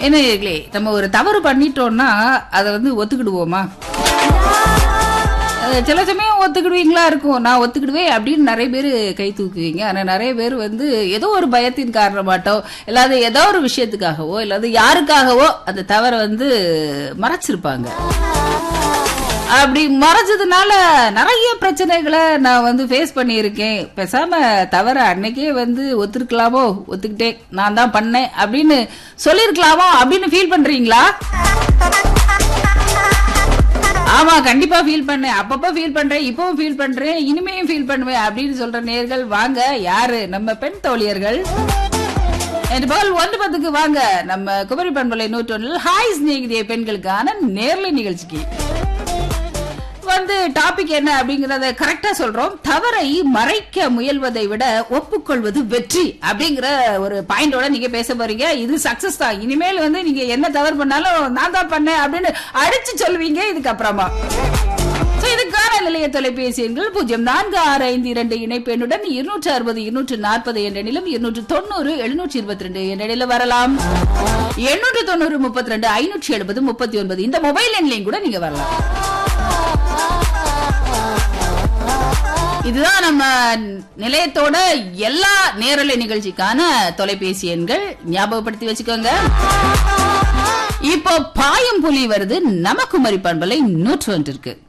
என்ன நேயர்களே, நம்ம ஒரு தவறு பண்ணிட்டோம்னா அதை வந்து ஒத்துக்கிடுவோமா அஹ் சில சமயம் ஒத்துக்கிடுவீங்களா இருக்கும் நான் ஒத்துக்கிடுவேன் அப்படின்னு நிறைய பேர் கை தூக்குவீங்க ஆனா நிறைய பேர் வந்து ஏதோ ஒரு பயத்தின் காரணமாட்டோ இல்லாத ஏதோ ஒரு விஷயத்துக்காகவோ இல்லாத யாருக்காகவோ அந்த தவறை வந்து மறைச்சிருப்பாங்க அப்படி மறைச்சதுனால நிறைய பிரச்சனைகளை நான் வந்து ஃபேஸ் பண்ணியிருக்கேன் பேசாம தவிர அன்னைக்கே வந்து ஒத்துருக்கலாமோ ஒத்துக்கிட்டேன் நான் தான் பண்ணேன் அப்படின்னு சொல்லியிருக்கலாமோ அப்படின்னு ஃபீல் பண்றீங்களா ஆமா கண்டிப்பா ஃபீல் பண்ணேன் அப்பப்ப ஃபீல் பண்றேன் இப்பவும் ஃபீல் பண்றேன் இனிமேயும் ஃபீல் பண்ணுவேன் அப்படின்னு சொல்ற நேர்கள் வாங்க யாரு நம்ம பெண் தோழியர்கள் என்று பகல் ஒன்று பத்துக்கு வாங்க நம்ம குமரி பண்பலை நூற்றொன்றில் ஹாய் சிநேகிதிய பெண்களுக்கான நேர்லை நிகழ்ச்சிக்கு வந்து டாபிக் என்ன அப்படிங்கறத கரெக்டா சொல்றோம் தவறை மறைக்க முயல்வதை விட ஒப்புக்கொள்வது வெற்றி அப்படிங்கிற ஒரு பாயிண்டோட நீங்க பேச போறீங்க இது சக்சஸ் தான் இனிமேல் வந்து நீங்க என்ன தவறு பண்ணாலும் நான் தான் பண்ணேன் அப்படின்னு அடிச்சு சொல்வீங்க இதுக்கு அப்புறமா So, இதுக்கான நிலைய தொலைபேசி எண்கள் பூஜ்ஜியம் நான்கு ஆறு ஐந்து இரண்டு இணைப்பெண்ணுடன் இருநூற்று அறுபது இருநூற்று நாற்பது என்ற எண்ணிலும் இருநூற்று தொண்ணூறு எழுநூற்றி இருபத்தி ரெண்டு என்ற எண்ணிலும் வரலாம் எண்ணூற்று தொண்ணூறு முப்பத்தி ரெண்டு ஐநூற்றி எழுபது முப்பத்தி ஒன்பது இந்த மொபைல் எண்லையும் கூட நீங்க வரலாம் இதுதான் நம்ம நிலையத்தோட எல்லா நேரலை நிகழ்ச்சிக்கான தொலைபேசி எண்கள் ஞாபகப்படுத்தி வச்சுக்கோங்க இப்போ பாயம் புலி வருது நமக்குமரி பண்பலை நூற்று ஒன்றிற்கு